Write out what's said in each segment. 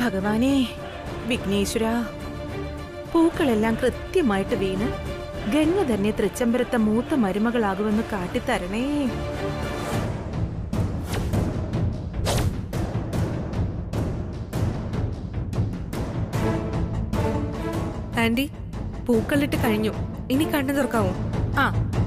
ഭഗവാനേ വിഘ്നേശ്വര പൂക്കളെല്ലാം കൃത്യമായിട്ട് വീണ് ഗംഗ തന്നെ തൃച്ചംബരത്തെ മൂത്ത മരുമകളാകുമെന്ന് കാട്ടിത്തരണേ ആന്റി പൂക്കളിട്ട് കഴിഞ്ഞു ഇനി കണ്ണു തുറക്കാവോ ആ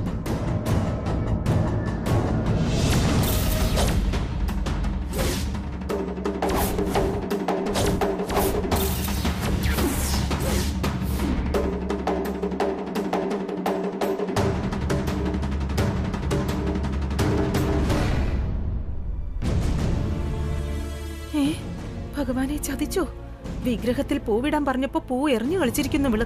ഏ ഭഗവാനെ ചതിച്ചോ വിഗ്രഹത്തിൽ പൂവിടാൻ പറഞ്ഞപ്പോ പൂ എറിഞ്ഞു കളിച്ചിരിക്കുന്നു വിള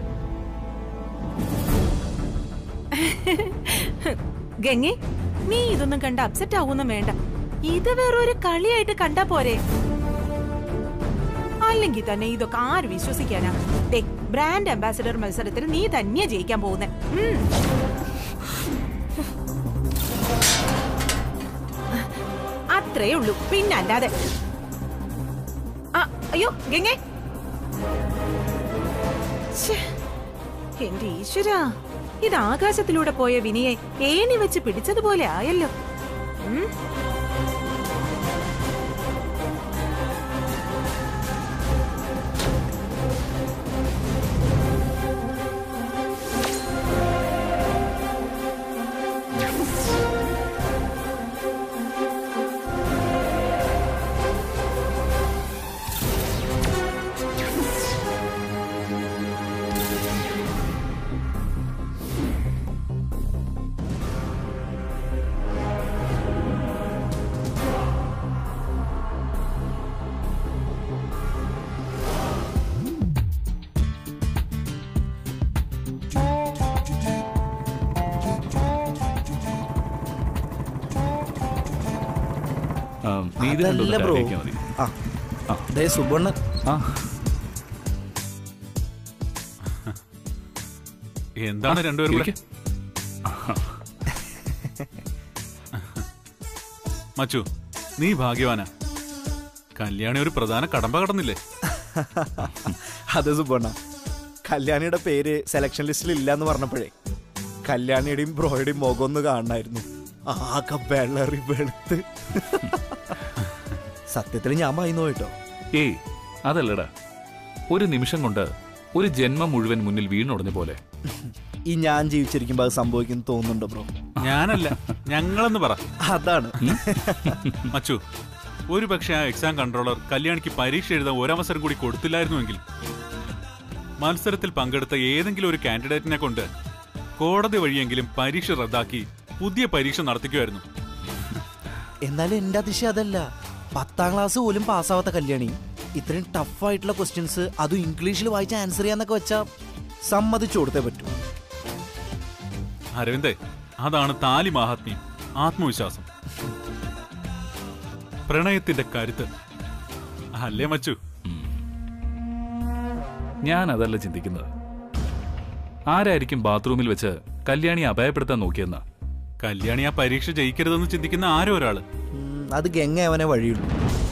ഗംഗെ നീ ഇതൊന്നും കണ്ട് അപ്സെറ്റ് ആവൊന്നും വേണ്ട ഇത് വേറൊരു കളിയായിട്ട് കണ്ടാ പോരെ അല്ലെങ്കിൽ തന്നെ ഇതൊക്കെ ആര് വിശ്വസിക്കാനാ ദേ ബ്രാൻഡ് അംബാസിഡർ മത്സരത്തിൽ നീ തന്നെയാ ജയിക്കാൻ പോകുന്നേ ഉം. അത്രേ ഉള്ളൂ പിന്നെ അല്ലാതെ ആ, അയ്യോ ഗംഗെ ശ്ശേ, എന്റെ ഈശ്വര ഇത് ആകാശത്തിലൂടെ പോയ വിനിയെ ഏണി വെച്ച് പിടിച്ചതുപോലെ ആയല്ലോ ഉം. ആ, നീ ഇത് അതല്ല കണ്ടൊന്ന് ബ്രോ കാര്യമാക്കിയാ മതി ആ ആ. ദേ സുബണ്ണൻ ആ എന്താണ് രണ്ടുപേരും കൂടെ ഇരിക്ക്. മച്ചു നീ ഭാഗ്യവാനാ കല്യാണി ഒരു പ്രധാന കടമ്പ കടന്നില്ലേ അതെ സുബണ്ണ കല്യാണിയുടെ പേര് സെലക്ഷൻ ലിസ്റ്റിൽ ഇല്ല എന്ന് പറഞ്ഞപ്പോഴേ കല്യാണിയുടെയും ബ്രോയുടെയും മുഖം ഒന്ന് കാണണമായിരുന്നു ആകെ വെള്ളറി വെളുത്ത് സത്യത്തിൽ ഞാൻ വായിന്നു കേട്ടോ ഏയ് അതല്ലടാ ഒരു നിമിഷം കൊണ്ട് ഒരു ജന്മം മുഴുവൻ മുന്നിൽ വീണുടഞ്ഞ പോലെ ഈ ഞാൻ ജീവിച്ചിരിക്കുമ്പോൾ അത് സംഭവിക്കുന്നു തോന്നുന്നുണ്ടോ ബ്രോ ഞാനല്ല ഞങ്ങളെന്ന് പറ അതാണ് മച്ചു ഒരു പക്ഷേ ആ എക്സാം കൺട്രോളർ കല്യാണിക്ക് പരീക്ഷ എഴുതാൻ ഒരവസരം കൂടി കൊടുത്തില്ലായിരുന്നുവെങ്കിൽ മത്സരത്തിൽ പങ്കെടുത്ത ഏതെങ്കിലും ഒരു കാൻഡിഡേറ്റിനെ കൊണ്ട് കോടതി വഴിയെങ്കിലും പരീക്ഷ റദ്ദാക്കി പുതിയ പരീക്ഷ നടത്തിക്കുമായിരുന്നു എന്നാലും എന്റെ അതിശയം അതല്ല പത്താം ക്ലാസ് പോലും പാസ്സാവാത്ത കല്യാണി ഇത്രയും ടഫായിട്ടുള്ള ക്വസ്റ്റ്യൻസ് അതും ഇംഗ്ലീഷിൽ വായിച്ച് ആൻസർ ചെയ്യാന്നൊക്കെ വെച്ചാ സമ്മതിച്ചു കൊടുത്തേ പറ്റൂ അരവിന്ദേ അതാണ് താലി മാഹാത്മ്യം ആത്മവിശ്വാസം പ്രണയത്തിന്റെ കരുത്ത് അല്ലേ മച്ചു ഞാൻ അതല്ല ചിന്തിക്കുന്നത് ആരായിരിക്കും ബാത്റൂമിൽ വെച്ച് കല്യാണി അപായപ്പെടുത്താൻ നോക്കിയെന്ന കല്യാണി ആ പരീക്ഷ ജയിക്കരുതെന്ന് ചിന്തിക്കുന്ന ആരോ ഒരാള് ഉം, അത് ഗംഗ അവനെ വഴിയുള്ളൂ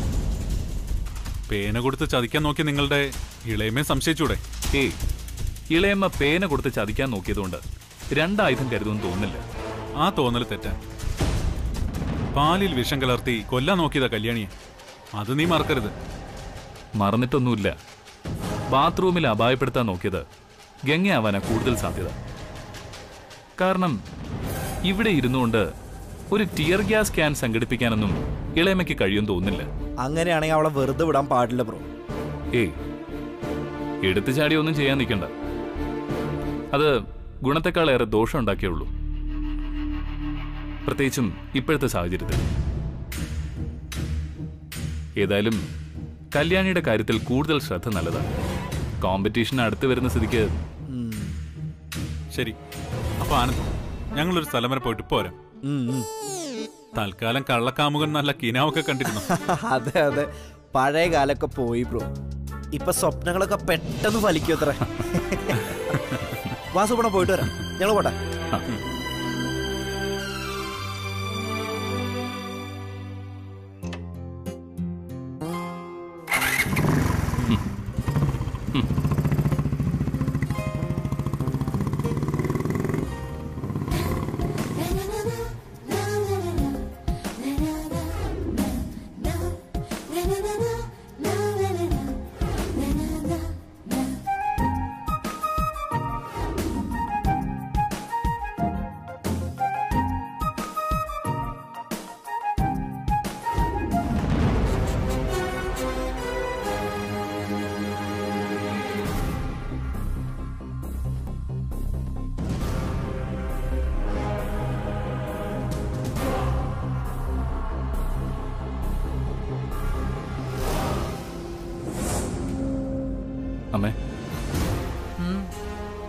പേന കൊടുത്ത് ചതിക്കാൻ നോക്കിയ നിങ്ങളുടെ ഇളയമേ സംശയിച്ചൂടെ ഏയ് ഇളയമ്മ പേന കൊടുത്ത് ചതിക്കാൻ നോക്കിയതുകൊണ്ട് രണ്ടായുധം കരുതുമെന്ന് തോന്നുന്നില്ല ആ തോന്നൽ തെറ്റാ പാലിൽ വിഷം കലർത്തി കൊല്ലാൻ നോക്കിയതാ കല്യാണിയെ അത് നീ മറക്കരുത് മറന്നിട്ടൊന്നുമില്ല ബാത്റൂമിൽ അപായപ്പെടുത്താൻ നോക്കിയത് ഗംഗയാവാനാ കൂടുതൽ സാധ്യത കാരണം ഇവിടെ ഇരുന്നുകൊണ്ട് ഒരു ടിയർ ഗ്യാസ് ക്യാൻ സംഘടിപ്പിക്കാനൊന്നും ഇളയമ്മയ്ക്ക് കഴിയും തോന്നുന്നില്ല അങ്ങനെയാണെങ്കിൽ അവളെ വെറുതെ വിടാൻ പാടില്ല ബ്രോ ഏയ് എടുത്തു ചാടി ഒന്നും ചെയ്യാൻ നിൽക്കണ്ട അത് ഗുണത്തെക്കാളേറെ ദോഷം ഉണ്ടാക്കിയുള്ളൂ പ്രത്യേകിച്ചും ഇപ്പോഴത്തെ സാഹചര്യത്തിൽ ഏതായാലും കല്യാണിയുടെ കാര്യത്തിൽ കൂടുതൽ ശ്രദ്ധ നല്ലതാണ് കോമ്പറ്റീഷൻ അടുത്ത് വരുന്ന സ്ഥിതിക്ക് ശരി അപ്പൊ ആനന്ദ് ഞങ്ങളൊരു സ്ഥലം വരെ പോയിട്ട് പോരാം ഉം, ഉം. തൽക്കാലം കള്ളക്കാമുകൻ നല്ല കിനാവൊക്കെ കണ്ടിരുന്നു അതെ അതെ പഴയ കാലൊക്കെ പോയി ബ്രോ ഇപ്പൊ സ്വപ്നങ്ങളൊക്കെ പെട്ടെന്ന് ഫലിക്കും അത്ര വാസുപണ പോയിട്ട് വരാം ഞങ്ങൾ പോട്ടെ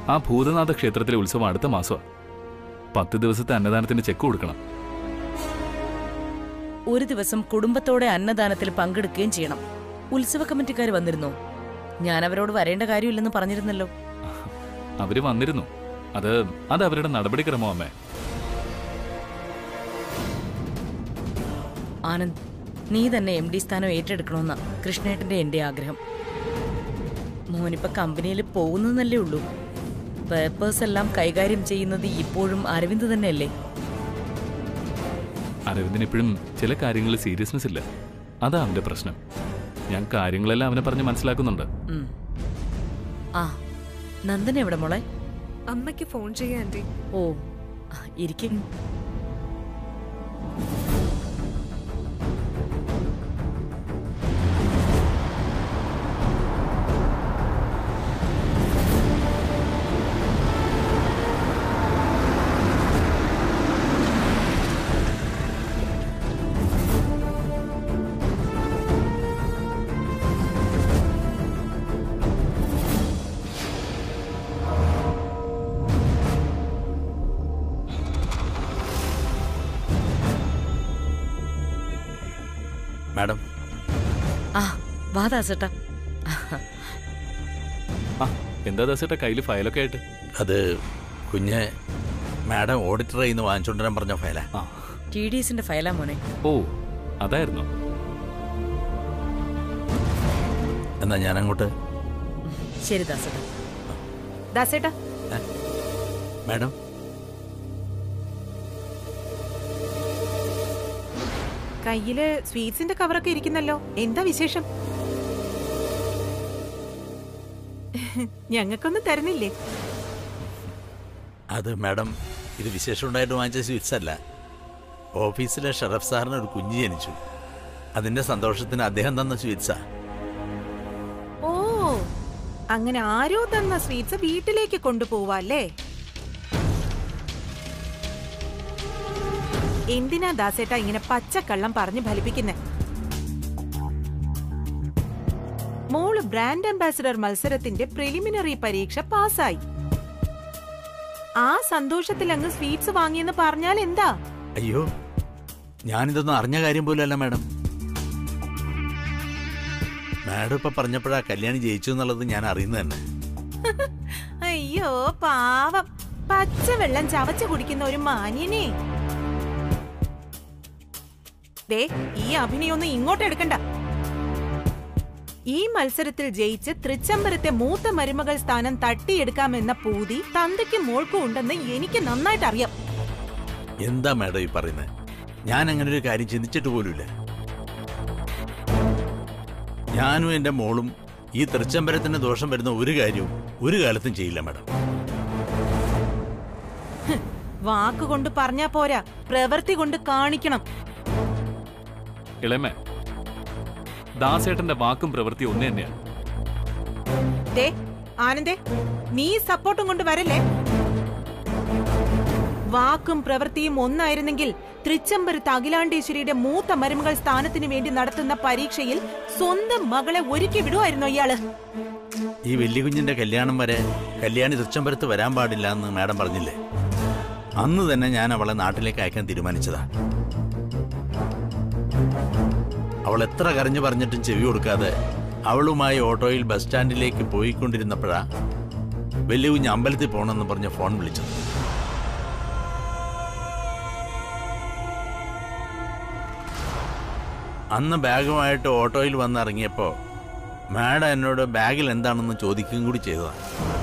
ആ ഭൂതനാഥ ക്ഷേത്രത്തിലെ ഉത്സവം അടുത്ത മാസമാണ് പത്ത് ദിവസത്തെ അന്നദാനത്തിന് ചെക്ക് കൊടുക്കണം ഒരു ദിവസം കുടുംബത്തോടെ അന്നദാനത്തിൽ പങ്കെടുക്കുകയും ചെയ്യണം ഉത്സവ കമ്മിറ്റിക്കാർ വന്നിരുന്നോ ഞാൻ അവരോട് വരേണ്ട കാര്യമില്ലെന്ന് പറഞ്ഞിരുന്നല്ലോ അവര് വന്നിരുന്നു അത് അത് അവരുടെ നടപടിക്രമം അമ്മേ ആനന്ദ് നീ തന്നെ എം ഡി സ്ഥാനം ഏറ്റെടുക്കണമെന്ന കൃഷ്ണേട്ടന്റെ എന്റെ ആഗ്രഹം മോനിപ്പോ കമ്പനിയിൽ പോകുന്നതല്ലേ ഉള്ളൂ പേപ്പേഴ്സ് എല്ലാം കൈകാര്യം ചെയ്യുന്നത് ഇപ്പോഴും അരവിന്ദ് തന്നെയല്ലേ അരവിന്ദിന് ഇപ്പോഴും ചില കാര്യങ്ങളിൽ സീരിയസ്നെസ് ഇല്ല അതാ അവന്റെ പ്രശ്നം ഞാൻ കാര്യങ്ങളെല്ലാം അവനെ പറഞ്ഞ് മനസ്സിലാക്കുന്നുണ്ട് ഉം. ആ നന്ദൻ എവിടെ മോളെ അമ്മയ്ക്ക് ഫോൺ ചെയ്യാൻ ആന്റി ഓ ഇരിക്കും മാഡം ആ വാ ദാസേട്ടാ ആ എന്താ ദാസേട്ടാ കയ്യിൽ ഫയലൊക്കെ ആയിട്ട് അത് കുഞ്ഞ് മാഡം ഓഡിറ്ററിൽ നിന്ന് വാങ്ങിച്ചുകൊണ്ടുവരാൻ പറഞ്ഞ ഫയലാ ആ ടി ഡി എസിന്റെ ഫയലാ മോനെ ഓ അതായിരുന്നു എന്നാ ഞാൻ അങ്ങോട്ട് ശരി ദാസേട്ടാ ദാസേട്ടാ മാഡം കയ്യില് സ്വീറ്റ്സിന്റെ കവറൊക്കെ ഇരിക്കുന്നല്ലോ എന്താ വിശേഷം ഞങ്ങൾക്കൊന്നും തരുന്നില്ലേ അത് മാഡം ഇത് വിശേഷം ഉണ്ടായിട്ട് വാങ്ങിച്ച സ്വീറ്റ്സ് അല്ല ഓഫീസിലെ ഷറഫ് സാറിന് ഒരു കുഞ്ഞ് ജനിച്ചു അതിന്റെ സന്തോഷത്തിന് അദ്ദേഹം തന്ന സ്വീറ്റ്സാ ഓ അങ്ങനെ ആരോ തന്ന സ്വീറ്റ്സ് വീട്ടിലേക്ക് കൊണ്ടുപോവാല്ലേ എന്തിനാ ദാസേട്ടാ ഇങ്ങനെ പച്ചക്കള്ളം പറഞ്ഞ് ഫലിപ്പിക്കുന്നെ മോള് ബ്രാൻഡ് അംബാസിഡർ മത്സരത്തിന്റെ പ്രിലിമിനറി പരീക്ഷ പാസ്സായി ആ സന്തോഷത്തിൽ അങ്ങ് സ്വീറ്റ്സ് വാങ്ങിയെന്ന് പറഞ്ഞാൽ എന്താ അയ്യോ ഞാനിതൊന്നും അറിഞ്ഞ കാര്യം പോലുമല്ല മാഡം മാഡം ഇപ്പൊ പറഞ്ഞപ്പോഴാ കല്യാണി ജയിച്ചു എന്നുള്ളത് ഞാൻ അറിയുന്നത് തന്നെ അയ്യോ പാവം പച്ചവെള്ളം ചവച്ചു കുടിക്കുന്ന ഒരു മാന്യനെ ദേ ഈ അഭിനയൊന്നും ഇങ്ങോട്ട് എടുക്കണ്ട ഈ മത്സരത്തിൽ ജയിച്ച് തൃച്ചംബരത്തെ മൂത്ത മരുമകൾ സ്ഥാനം തട്ടിയെടുക്കാമെന്ന പൂതി തന്തയ്ക്കും മോൾക്കും ഉണ്ടെന്ന് എനിക്ക് നന്നായിട്ട് അറിയാം എന്താ മാഡം ഈ പറയുന്നത് ഞാൻ അങ്ങനെ ഒരു കാര്യം ചിന്തിച്ചിട്ട് പോലുമില്ല ഞാനും എന്റെ മോളും ഈ തൃച്ചംബരത്തിന് ദോഷം വരുന്ന ഒരു കാര്യവും ഒരു കാലത്തും ചെയ്യില്ല മാഡം വാക്കുകൊണ്ട് പറഞ്ഞാ പോരാ പ്രവൃത്തി കൊണ്ട് കാണിക്കണം ഇളമേ ദാസേട്ടന്റെ വാക്കും പ്രവൃത്തി ഒന്ന് തന്നെയാണ് ദേ ആനന്ദേ നീ സപ്പോർട്ടും കൊണ്ട് വരല്ലേ വാക്കും പ്രവൃത്തിയും ഒന്നായിരുന്നെങ്കിൽ തൃച്ചംബരത്ത് അഖിലാണ്ടേശ്വരിയുടെ മൂത്ത മരുമകൾ സ്ഥാനത്തിന് വേണ്ടി നടത്തുന്ന പരീക്ഷയിൽ സ്വന്തം മകളെ ഒരുക്കി വിടുമായിരുന്നോ ഇയാള് ഈ വലിയ കുഞ്ഞിന്റെ കല്യാണം വരെ കല്യാണി തൃച്ചംബരത്ത് വരാൻ പാടില്ല എന്ന് മാഡം പറഞ്ഞില്ലേ അന്ന് തന്നെ ഞാൻ അവളെ നാട്ടിലേക്ക് അയക്കാൻ തീരുമാനിച്ചതാ അവൾ എത്ര കരഞ്ഞു പറഞ്ഞിട്ടും ചെവി കൊടുക്കാതെ അവളുമായി ഓട്ടോയിൽ ബസ് സ്റ്റാൻഡിലേക്ക് പോയിക്കൊണ്ടിരുന്നപ്പോഴാ വലിയ കുഞ്ഞ് അമ്പലത്തിൽ പോകണമെന്ന് പറഞ്ഞ് ഫോൺ വിളിച്ചത് അന്ന് ബാഗുമായിട്ട് ഓട്ടോയിൽ വന്നിറങ്ങിയപ്പോൾ മാഡം എന്നോട് ബാഗിൽ എന്താണെന്ന് ചോദിക്കുകയും കൂടി ചെയ്തതാണ്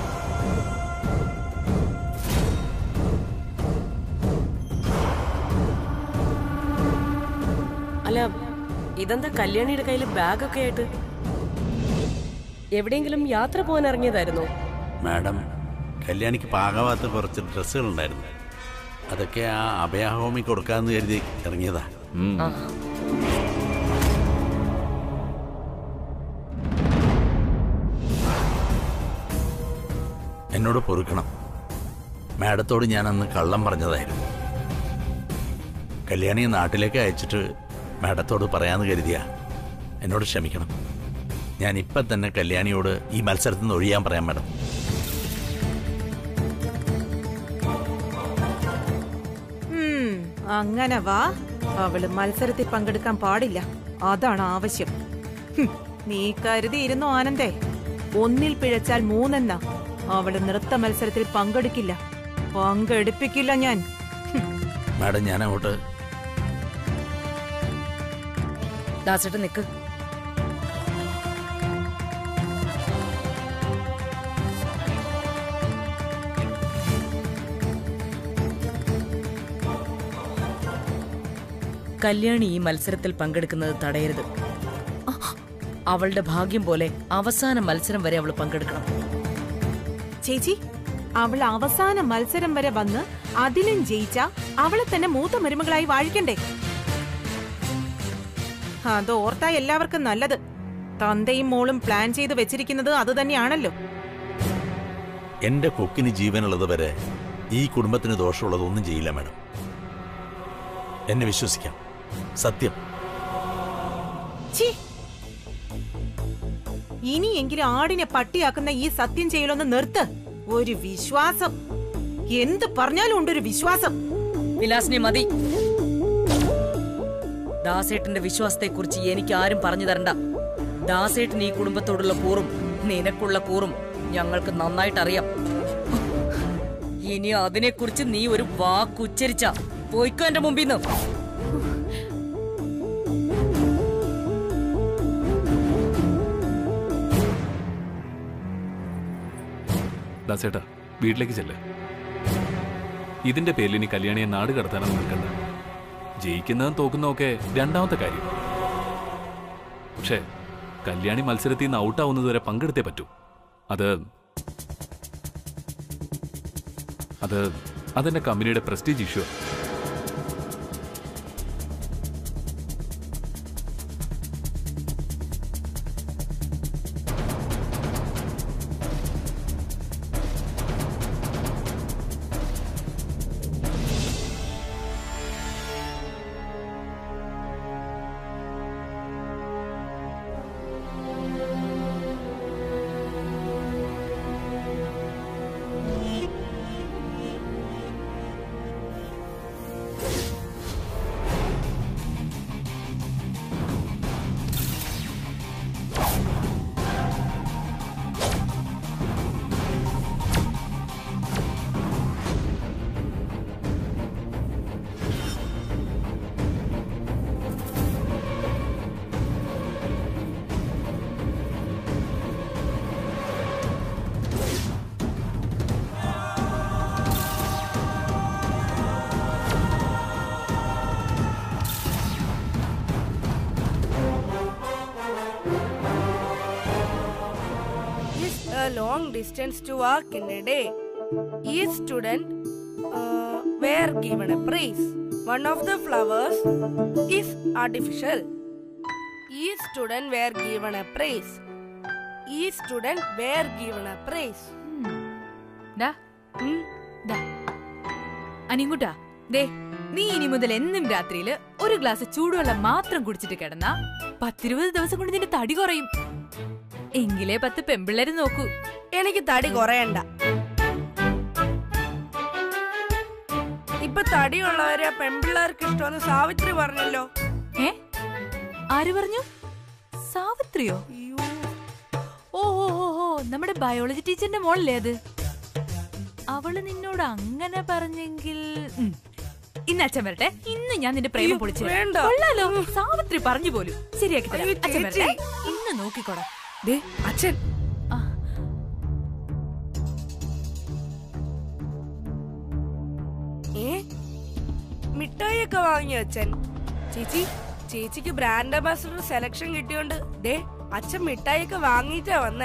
അല്ല ഇതെന്താ കല്യാണിയുടെ കയ്യിൽ ബാഗൊക്കെ ആയിട്ട് എവിടെയെങ്കിലും യാത്ര പോകാൻ ഇറങ്ങിയതായിരുന്നോ മാഡം കല്യാണിക്ക് പാകാവാത്ത കുറച്ച് ഡ്രസ്സുകളുണ്ടായിരുന്നു അതൊക്കെ ആ അഭയഹോമി കൊടുക്കാമെന്ന് കരുതി ഇറങ്ങിയതാ ഉം. എന്നോട് പൊറുക്കണം മാഡത്തോട് ഞാൻ അന്ന് കള്ളം പറഞ്ഞതായിരുന്നു കല്യാണിയെ നാട്ടിലേക്ക് അയച്ചിട്ട് മാഡത്തോട് പറയാമെന്ന് കരുതിയ എന്നോട് ക്ഷമിക്കണം ഞാൻ ഇപ്പം തന്നെ കല്യാണിയോട് ഈ മത്സരത്തിൽ നിന്ന് ഒഴിയാൻ പറയാം മാഡം അങ്ങനെ വാ അവള് മത്സരത്തിൽ പങ്കെടുക്കാൻ പാടില്ല അതാണ് ആവശ്യം ഹും, നീ കരുതിയിരുന്നു ആനന്ദേ ഒന്നിൽ പിഴച്ചാൽ മൂന്നെന്ന അവള് നൃത്ത മത്സരത്തിൽ പങ്കെടുക്കില്ല പങ്കെടുപ്പിക്കില്ല ഞാൻ ഹും, മാഡം ഞാൻ അങ്ങോട്ട് ദാസേട്ടൻ നിക്ക് കല്യാണി ഈ മത്സരത്തിൽ പങ്കെടുക്കുന്നത് തടയരുത് ആ, അവളുടെ ഭാഗ്യം പോലെ അവസാന മത്സരം വരെ അവൾ പങ്കെടുക്കണം ചേച്ചി അവൾ അവസാന മത്സരം വരെ വന്ന് അതിലും ജയിച്ച അവളെ തന്നെ മൂത്ത മരുമകളായി വാഴിക്കണ്ടേ അത് ഓർത്താ എല്ലാവർക്കും നല്ലത് തന്തയും മോളും പ്ലാൻ ചെയ്ത് വെച്ചിരിക്കുന്നത് അത് തന്നെയാണല്ലോ എന്റെ കൊക്കിന് ജീവനുള്ളത് വരെ ഈ കുടുംബത്തിന് ദോഷമുള്ളതൊന്നും ചെയ്യില്ല മാഡം എന്നെ വിശ്വസിക്കാം സത്യം ഛീ! ഇനിയെങ്കിലും ആടിനെ പട്ടിയാക്കുന്ന ഈ സത്യം ചെയ്യലൊന്ന് നിർത്ത് ഒരു വിശ്വാസം എന്ത് പറഞ്ഞാലും ഉണ്ടൊരു വിശ്വാസം വിലാസിനെ മതി ദാസേട്ടന്റെ വിശ്വാസത്തെക്കുറിച്ച് എനിക്ക് ആരും പറഞ്ഞു തരണ്ട ദാസേട്ടൻ ഈ കുടുംബത്തോടുള്ള കൂറും നിനക്കുള്ള കൂറും ഞങ്ങൾക്ക് നന്നായിട്ട് അറിയാം ഇനി അതിനെക്കുറിച്ച് നീ ഒരു വാക്കുച്ചരിച്ച പോയിക്കോ എന്റെ മുമ്പിൽ നിന്ന് ദാസേട്ടാ വീട്ടിലേക്ക് ചെല്ലേ ഇതിന്റെ പേരിൽ ഇനി കല്യാണിയെ നാട് കടത്താനൊന്നും നിൽക്കണ്ട ജയിക്കുന്നതും തോക്കുന്നതും ഒക്കെ രണ്ടാമത്തെ കാര്യം പക്ഷേ കല്യാണി മത്സരത്തിൽ നിന്ന് ഔട്ടാവുന്നത് വരെ പങ്കെടുത്തേ പറ്റൂ അത് അത് അതെന്റെ കമ്പനിയുടെ prestige issue is a long distance to walk in a day. Each student uh, were given a prize. One of the flowers is artificial. Each student were given a prize. Each student were given a prize. ഡാ Hmm? ദാ അനിങ്കുട്ടാ ദേ നീ ഇനി മുതൽ എന്നും രാത്രിയില് ഒരു glass ചൂടുവെള്ളം മാത്രം കുടിച്ചിട്ട് കിടന്നാ പത്തിരുപത് ദിവസം കൊണ്ട് നിന്റെ തടി കുറയും എങ്കിലേ പത്ത് പെമ്പിള്ളേര് നോക്കൂ എനിക്ക് തടി കുറയണ്ട ഇപ്പൊ തടിയുള്ളവരെ പെൺപിള്ളേർക്ക് ഇഷ്ടമെന്ന് സാവിത്രി പറഞ്ഞല്ലോ ഏ ആര് പറഞ്ഞു സാവിത്രിയോ അയ്യോ. ഓ ഓ ഓ ഓ നമ്മുടെ ബയോളജി ടീച്ചറിന്റെ മോളല്ലേ അത് അവള് നിന്നോട് അങ്ങനെ പറഞ്ഞെങ്കിൽ ഉം. ഇന്ന് അച്ഛൻ വരട്ടെ ഇന്ന് ഞാൻ നിന്റെ പ്രേമം അയ്യോ, പൊളിച്ചു വേണ്ട. കൊള്ളാലോ സാവിത്രി പറഞ്ഞു പോലും ശരിയാക്കി തരാം അയ്യോ, അച്ഛൻ ചേച്ചി. വരട്ടെ ഇന്ന് നോക്കിക്കോടാ ദേ അച്ഛൻ ആ. ഏ മിഠായിയൊക്കെ വാങ്ങിയോ അച്ഛൻ ചേച്ചി ചേച്ചിക്ക് ബ്രാൻഡ് അംബാസഡർ സെലക്ഷൻ കിട്ടിയോണ്ട് ദേ അച്ഛൻ മിഠായിയൊക്കെ വാങ്ങിയിട്ടാ വന്നേ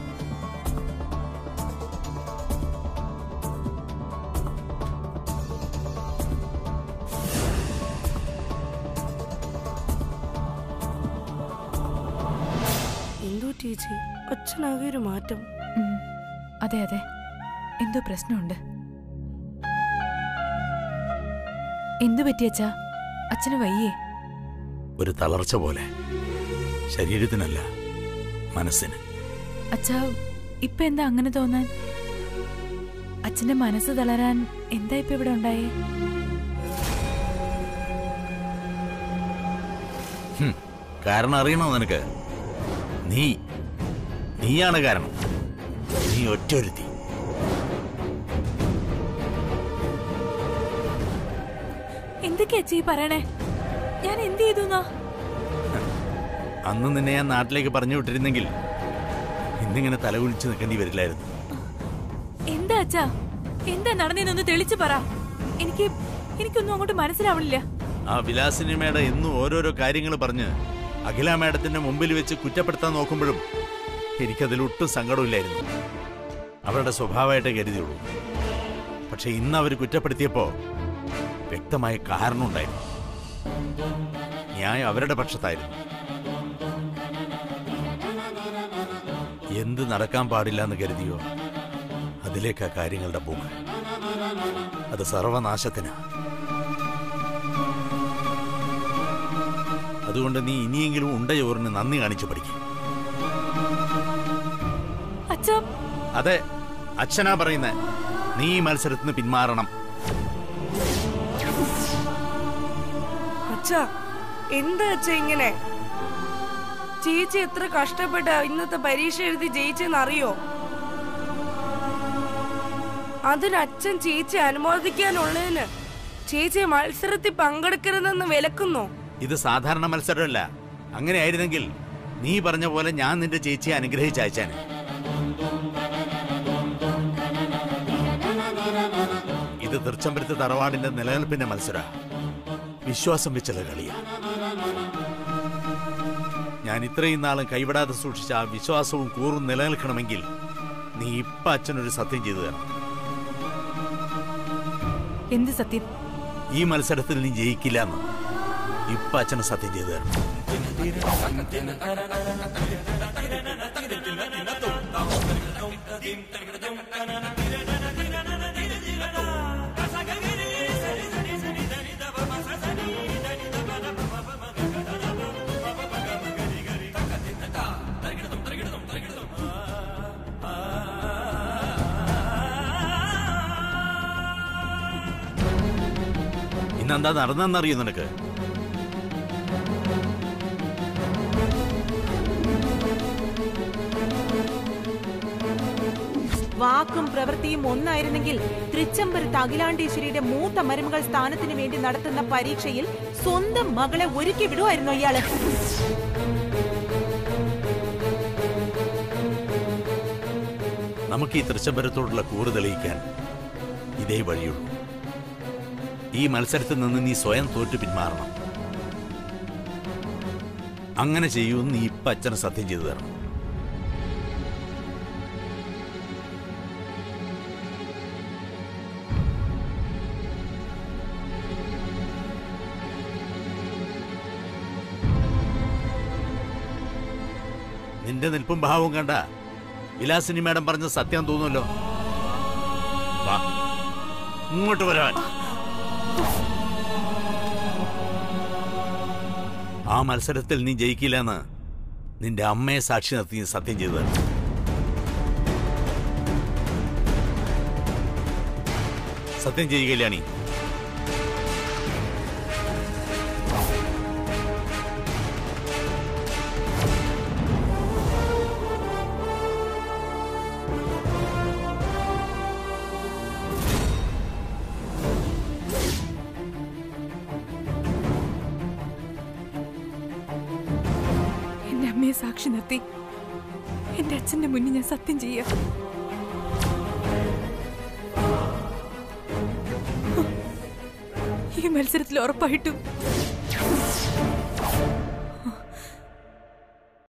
എന്തോ ചേച്ചി അച്ഛനാകെ ഒരു മാറ്റം ഉം. അതെ അതെ എന്തോ പ്രശ്നമുണ്ട് എന്തു പറ്റിയച്ചാ അച്ഛന് വയ്യേ ഒരു തളർച്ച പോലെ ശരീരത്തിനല്ല മനസ്സിന് അച്ഛാ ഇപ്പൊ എന്താ അങ്ങനെ തോന്നാൻ അച്ഛന്റെ മനസ്സ് തളരാൻ എന്താ ഇപ്പൊ ഇവിടെ ഉണ്ടായേ ഹും, കാരണം അറിയണോ നിനക്ക് നീ നീയാണ് കാരണം നീ ഒറ്റൊരുത്തി എന്തൊക്കെയാ അച്ഛ ഈ പറയണേ ഞാൻ എന്ത് ചെയ്തു അന്ന് നിന്നെ ഞാൻ നാട്ടിലേക്ക് പറഞ്ഞു വിട്ടിരുന്നെങ്കിൽ ഇന്നിങ്ങനെ തലകുലിച്ച് നിൽക്കേണ്ടി വരില്ലായിരുന്നു എന്താ അച്ഛാ എന്താ നടന്നതെന്നൊന്ന് തെളിച്ചു പറ എനിക്ക് എനിക്കൊന്നും അങ്ങോട്ട് മനസ്സിലാവണില്ല ആ വിലാസിനി മേഡം എന്നും ഓരോരോ കാര്യങ്ങൾ പറഞ്ഞ് അഖില മേഡത്തിന്റെ മുമ്പിൽ വെച്ച് കുറ്റപ്പെടുത്താൻ നോക്കുമ്പോഴും എനിക്കതിൽ ഒട്ടും സങ്കടമില്ലായിരുന്നു അവരുടെ സ്വഭാവമായിട്ടേ കരുതിയുള്ളൂ പക്ഷെ ഇന്ന് അവർ കുറ്റപ്പെടുത്തിയപ്പോ വ്യക്തമായ കാരണമുണ്ടായിരുന്നു ന്യായം അവരുടെ പക്ഷത്തായിരുന്നു എന്ത് നടക്കാൻ പാടില്ല എന്ന് കരുതിയോ അതിലേക്കാ കാര്യങ്ങളുടെ പോക്ക് അത് സർവനാശത്തിനാ അതുകൊണ്ട് നീ ഇനിയെങ്കിലും ഉണ്ട ചോറിന് നന്ദി കാണിച്ചു പഠിക്കും അച്ഛാ അതെ അച്ഛനാ പറയുന്നേ നീ ഈ മത്സരത്തിന് പിന്മാറണം അച്ഛാ എന്താ അച്ഛ ഇങ്ങനെ ചേച്ചി എത്ര കഷ്ടപ്പെട്ട ഇന്നത്തെ പരീക്ഷ എഴുതി ജയിച്ചെന്ന് അറിയോ അതിന് അച്ഛൻ ചേച്ചി അനുമോദിക്കാനുള്ളതിന് ചേച്ചി മത്സരത്തിൽ പങ്കെടുക്കരുതെന്ന് വിലക്കുന്നോ ഇത് സാധാരണ മത്സരമല്ല അങ്ങനെ ആയിരുന്നെങ്കിൽ നീ പറഞ്ഞ പോലെ ഞാൻ നിന്റെ ചേച്ചിയെ അനുഗ്രഹിച്ച് അയച്ചാന് ഇത് തൃച്ചമ്പരത്ത് തറവാടിന്റെ നിലനിൽപ്പിന്റെ മത്സര വിശ്വാസം വെച്ചുള്ള കളിയാ ഞാൻ ഇത്രയും നാളും കൈവിടാതെ സൂക്ഷിച്ച ആ വിശ്വാസവും കൂറും നിലനിൽക്കണമെങ്കിൽ നീ ഇപ്പൊ അച്ഛനൊരു സത്യം ചെയ്തു തരണം എന്ത് സത്യം ഈ മത്സരത്തിൽ നീ ജയിക്കില്ല എന്ന് ഇപ്പൊ അച്ഛന് സത്യം ചെയ്തു തരണം ഇന്നെന്താ നടന്നെന്നറിയോ നിനക്ക് വാക്കും പ്രവൃത്തിയും ഒന്നായിരുന്നെങ്കിൽ തൃച്ചംബരത്ത് അഖിലാണ്ടേശ്വരിയുടെ മൂത്ത മരുമകൾ സ്ഥാനത്തിന് വേണ്ടി നടത്തുന്ന പരീക്ഷയിൽ സ്വന്തം മകളെ ഒരുക്കി വിടുമായിരുന്നു ഇയാള് നമുക്ക് ഈ തൃച്ചംബരത്തോടുള്ള കൂറ് തെളിയിക്കാൻ ഇതേ വഴിയുള്ളൂ ഈ മത്സരത്തിൽ നിന്ന് നീ സ്വയം തോറ്റു പിന്മാറണം അങ്ങനെ ചെയ്യുമെന്ന് നീ ഇപ്പൊ അച്ഛന് സത്യം ചെയ്തു തരണം നിന്റെ നിൽപ്പും ഭാവവും കണ്ട വിലാസിനി മാഡം പറഞ്ഞ സത്യം തോന്നുമല്ലോ വാ ഇങ്ങോട്ട് വരാൻ ആ മത്സരത്തിൽ നീ ജയിക്കില്ലെന്ന് നിന്റെ അമ്മയെ സാക്ഷി നിർത്തി നീ സത്യം ചെയ്തു സത്യം ചെയ്യുകയില്ല നീ എന്റെ അമ്മയെ സാക്ഷി നിർത്തി എന്റെ അച്ഛന്റെ മുന്നിൽ ഞാൻ സത്യം ചെയ്യാം ഈ മത്സരത്തിൽ ഉറപ്പായിട്ടും